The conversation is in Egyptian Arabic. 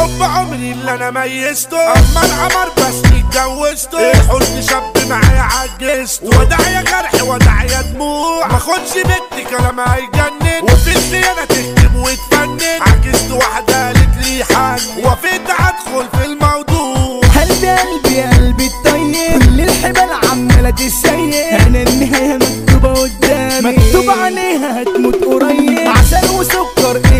الحب عمري اللي انا ميزته اما القمر بس اتجوزته الحزن شاب معايا عجزته وداع يا جرح وداع يا دموع ماخدش بنت كلام هيجنن وفي الخيانة تكتب وتفنن عجزت واحدة قالت لي حن وفيت ادخل في الموضوع قلبي قلبي قلبي الطيب كل الحبال عمالة تسيب انا النهاية مكتوبة قدامي مكتوب عليها هتموت قريب عسل وسكر